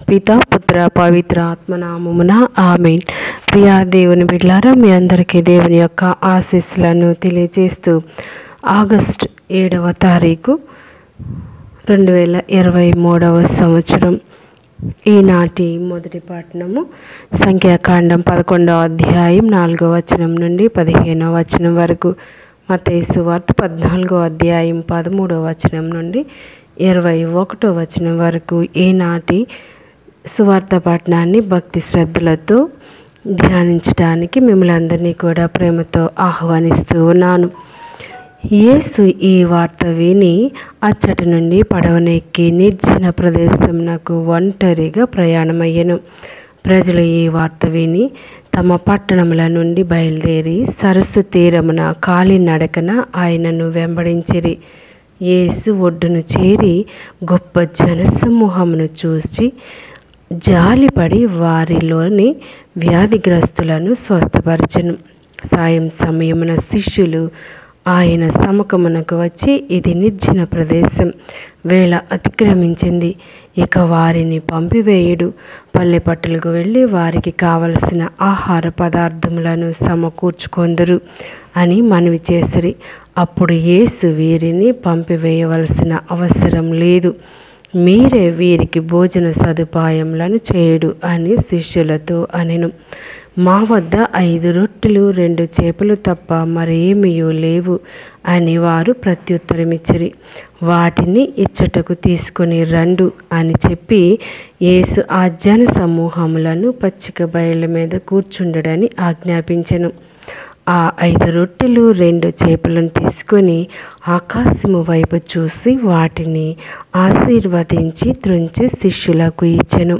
పిత పుత్ర పవిత్ర ఆత్మనామమున ఆమెన్ ప్రియా దేవుని బిడ్లారా మీ అందరికీ దేవుని యొక్క ఆశీస్సులను తెలియజేస్తూ ఆగస్ట్ ఏడవ తారీఖు రెండు వేల ఇరవై మూడవ సంవత్సరం ఈనాటి మొదటి పట్టణము సంఖ్యాకాండం పదకొండవ అధ్యాయం నాలుగవ వచనం నుండి పదిహేనవ వచనం వరకు మతేసు వార్త పద్నాలుగో అధ్యాయం పదమూడవ వచనం నుండి ఇరవై ఒకటో వచనం వరకు ఈనాటి సువార్త పట్టణాన్ని భక్తి శ్రద్ధలతో ధ్యానించడానికి మిమ్మల్ని అందరినీ కూడా ప్రేమతో ఆహ్వానిస్తూ ఉన్నాను యేసు ఈ వార్త విని అచ్చటి నుండి పడవనెక్కి నిర్జన ప్రదేశం నాకు ఒంటరిగా ప్రయాణమయ్యను ప్రజలు ఈ వార్త విని తమ పట్టణముల నుండి బయలుదేరి సరస్సు తీరమున కాలినడకన ఆయనను వెంబడించిరి యేసు ఒడ్డును చేరి గొప్ప జనసమూహమును చూసి జాలిపడి వారిలోని వ్యాధిగ్రస్తులను స్వస్థపరచను సాయం సమయమున శిష్యులు ఆయన సముఖమునకు వచ్చి ఇది నిర్జన ప్రదేశం వేళ అతిక్రమించింది ఇక వారిని పంపివేయుడు పల్లె పట్టులకు వెళ్ళి వారికి కావలసిన ఆహార పదార్థములను సమకూర్చుకొందరు అని మనవి చేసిరి అప్పుడు యేసు వీరిని పంపివేయవలసిన అవసరం లేదు మీరే వీరికి భోజన సదుపాయములను చేయుడు అని శిష్యులతో అనెను మా వద్ద ఐదు రొట్టెలు రెండు చేపలు తప్ప మరేమియో లేవు అని వారు ప్రత్యుత్తరమిచ్చిరి వాటిని ఇచ్చటకు తీసుకొని రండు అని చెప్పి యేసు ఆ జన సమూహములను పచ్చిక బయళ్ళ మీద కూర్చుండడని ఆజ్ఞాపించెను ఆ ఐదు రొట్టెలు రెండు చేపలను తీసుకొని ఆకాశము వైపు చూసి వాటిని ఆశీర్వదించి త్రుంచి శిష్యులకు ఇచ్చెను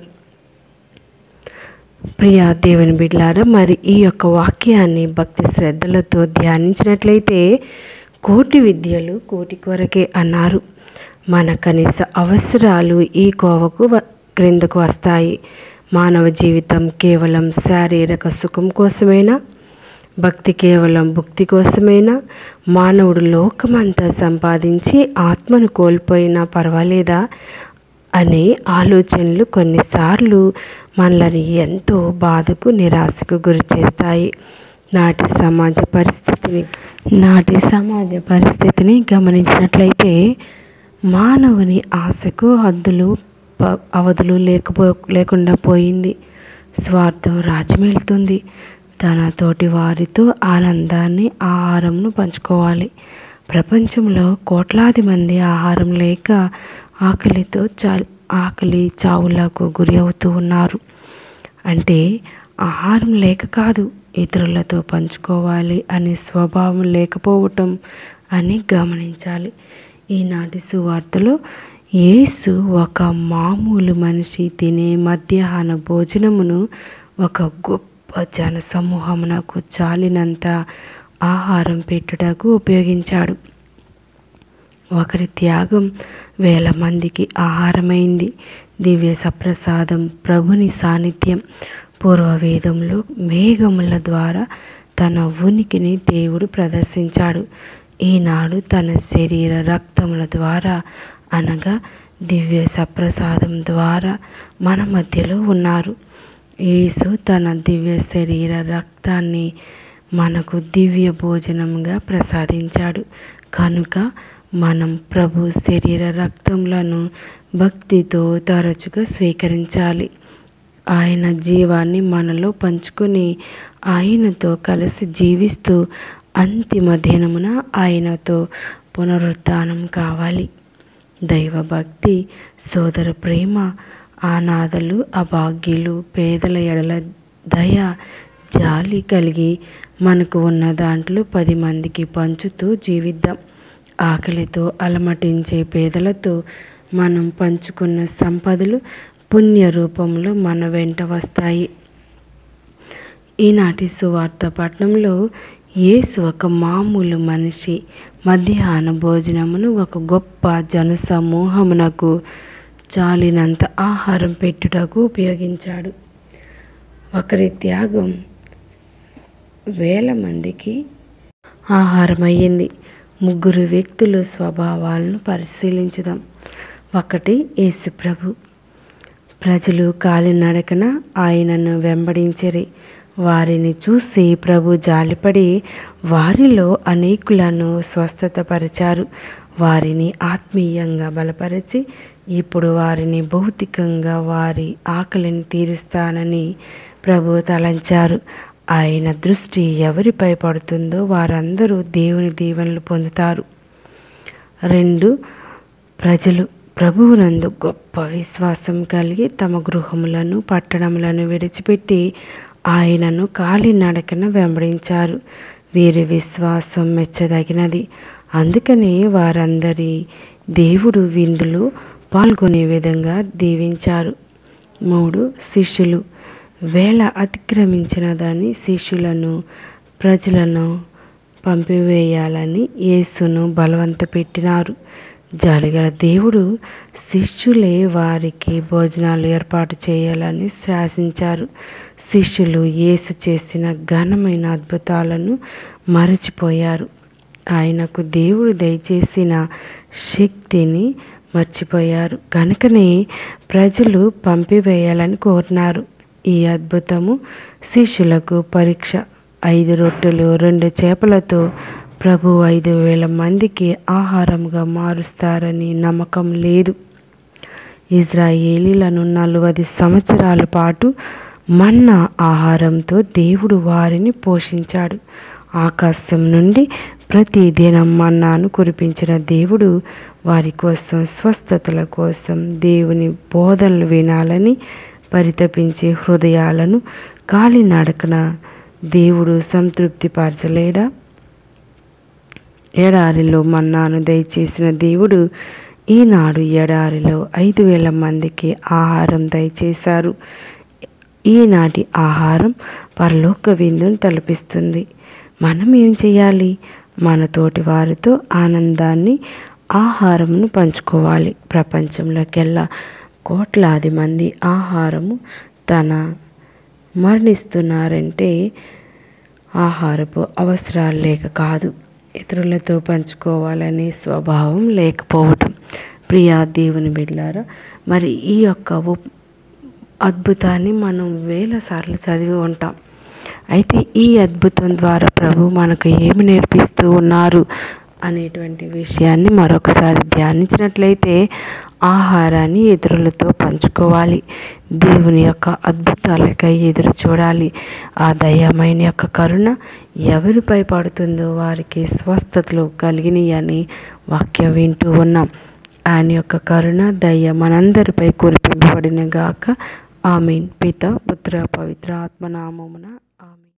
ప్రియా దేవుని బిడ్లారా మరి ఈ యొక్క వాక్యాన్ని భక్తి శ్రద్ధలతో ధ్యానించినట్లయితే కోటి విద్యలు కోటి కొరకే అన్నారు మన కనీస అవసరాలు ఈ కోవకు వ- క్రిందకు వస్తాయి మానవ జీవితం కేవలం శారీరక సుఖం కోసమేనా భక్తి కేవలం భుక్తి కోసమేనా మానవుడు లోకమంతా సంపాదించి ఆత్మను కోల్పోయినా పర్వాలేదా అనే ఆలోచనలు కొన్నిసార్లు మనల్ని ఎంతో బాధకు నిరాశకు గురి చేస్తాయి నాటి సమాజ పరిస్థితిని నాటి సమాజ పరిస్థితిని గమనించినట్లయితే మానవుని ఆశకు హద్దులు ప- అవధులు లేకపో లేకుండా పోయింది స్వార్థం రాజ్యమేలుతుంది తన తోటి వారితో ఆనందాన్ని ఆహారంను పంచుకోవాలి ప్రపంచంలో కోట్లాది మంది ఆహారం లేక ఆకలితో చా ఆకలి చావులకు గురి అవుతూ ఉన్నారు అంటే ఆహారం లేక కాదు ఇతరులతో పంచుకోవాలి అనే స్వభావం లేకపోవటం అని గమనించాలి ఈనాటి సువార్తలో యేసు ఒక మామూలు మనిషి తినే మధ్యాహ్న భోజనమును ఒక గొప్ప జన సమూహమునకు చాలినంత ఆహారం పెట్టుటకు ఉపయోగించాడు ఒకరి త్యాగం వేల మందికి ఆహారమైంది దివ్య సప్రసాదం ప్రభుని సాన్నిధ్యం పూర్వవేదంలో మేఘముల ద్వారా తన ఉనికిని దేవుడు ప్రదర్శించాడు ఈనాడు తన శరీర రక్తముల ద్వారా అనగా దివ్య సప్రసాదం ద్వారా మన మధ్యలో ఉన్నారు యేసు తన దివ్య శరీర రక్తాన్ని మనకు దివ్య భోజనంగా ప్రసాదించాడు కనుక మనం ప్రభు శరీర రక్తములను భక్తితో తరచుగా స్వీకరించాలి ఆయన జీవాన్ని మనలో పంచుకొని ఆయనతో కలిసి జీవిస్తూ అంతిమ దినమున ఆయనతో పునరుత్థానం కావాలి దైవభక్తి సోదర ప్రేమ అనాథలు అభాగ్యులు పేదల ఎడల దయ జాలి కలిగి మనకు ఉన్న దాంట్లో పది మందికి పంచుతూ జీవిద్దాం ఆకలితో అలమటించే పేదలతో మనం పంచుకున్న సంపదలు పుణ్య రూపంలో మన వెంట వస్తాయి ఈనాటి సువార్త పట్నంలో యేసు ఒక మామూలు మనిషి మధ్యాహ్న భోజనమును ఒక గొప్ప జనసమూహమునకు చాలినంత ఆహారం పెట్టుటకు ఉపయోగించాడు ఒకరి త్యాగం వేల మందికి ఆహారం అయ్యింది ముగ్గురు వ్యక్తుల స్వభావాలను పరిశీలించుదాం ఒకటి యేసు ప్రభు ప్రజలు కాలినడకన ఆయనను వెంబడించిరి వారిని చూసి ప్రభు జాలిపడి వారిలో అనేకులను స్వస్థతపరిచారు వారిని ఆత్మీయంగా బలపరిచి ఇప్పుడు వారిని భౌతికంగా వారి ఆకలిని తీరుస్తానని ప్రభు తలంచారు ఆయన దృష్టి ఎవరిపై పడుతుందో వారందరూ దేవుని దీవెనలు పొందుతారు రెండు ప్రజలు ప్రభువునందు గొప్ప విశ్వాసం కలిగి తమ గృహములను పట్టణములను విడిచిపెట్టి ఆయనను కాలినడకన వెంబడించారు వీరి విశ్వాసం మెచ్చదగినది అందుకనే వారందరి దేవుడు విందులో పాల్గొనే విధంగా దీవించారు మూడు శిష్యులు వేళ అతిక్రమించినదని శిష్యులను ప్రజలను పంపివేయాలని యేసును బలవంత పెట్టినారు జాలిగల దేవుడు శిష్యులే వారికి భోజనాలు ఏర్పాటు చేయాలని శాసించారు శిష్యులు యేసు చేసిన ఘనమైన అద్భుతాలను మరచిపోయారు ఆయనకు దేవుడు దయచేసిన శక్తిని మర్చిపోయారు కనుకనే ప్రజలు పంపివేయాలని కోరినారు ఈ అద్భుతము శిష్యులకు పరీక్ష ఐదు రొట్టెలు రెండు చేపలతో ప్రభు ఐదు వేల మందికి ఆహారంగా మారుస్తారని నమ్మకం లేదు ఇజ్రాయేలీలను నలభై సంవత్సరాల పాటు మన్నా ఆహారంతో దేవుడు వారిని పోషించాడు ఆకాశం నుండి ప్రతి దినం మన్నాను కురిపించిన దేవుడు వారి కోసం స్వస్థతల కోసం దేవుని బోధనలు వినాలని పరితపించే హృదయాలను కాలినడకన దేవుడు సంతృప్తి పరచలేడా ఎడారిలో మన్నాను దయచేసిన దేవుడు ఈనాడు ఎడారిలో ఐదు వేల మందికి ఆహారం దయచేశారు ఈనాటి ఆహారం పరలోక విందును తలపిస్తుంది మనం ఏం చేయాలి మన తోటి వారితో ఆనందాన్ని ఆహారమును పంచుకోవాలి ప్రపంచంలోకెల్లా కోట్లాది మంది ఆహారము తన మరణిస్తున్నారంటే ఆహారపు అవసరాలు లేక కాదు ఇతరులతో పంచుకోవాలనే స్వభావం లేకపోవటం ప్రియా దేవుని బిడ్లారా మరి ఈ యొక్క ఉప్ అద్భుతాన్ని మనం వేల సార్లు చదివి ఉంటాం అయితే ఈ అద్భుతం ద్వారా ప్రభు మనకు ఏమి నేర్పిస్తూ ఉన్నారు అనేటువంటి విషయాన్ని మరొకసారి ధ్యానించినట్లయితే ఆహారాన్ని ఇతరులతో పంచుకోవాలి దేవుని యొక్క అద్భుతాలకై ఎదురు చూడాలి ఆ దయమైన యొక్క కరుణ ఎవరిపై పడుతుందో వారికి స్వస్థతలు కలిగినాయని వాక్యం వింటూ ఉన్నాం ఆయన యొక్క కరుణ దయ మనందరిపై కురిపింపబడిన గాక ఆమెన్ పిత పుత్ర పవిత్ర ఆత్మనామమున ఆమె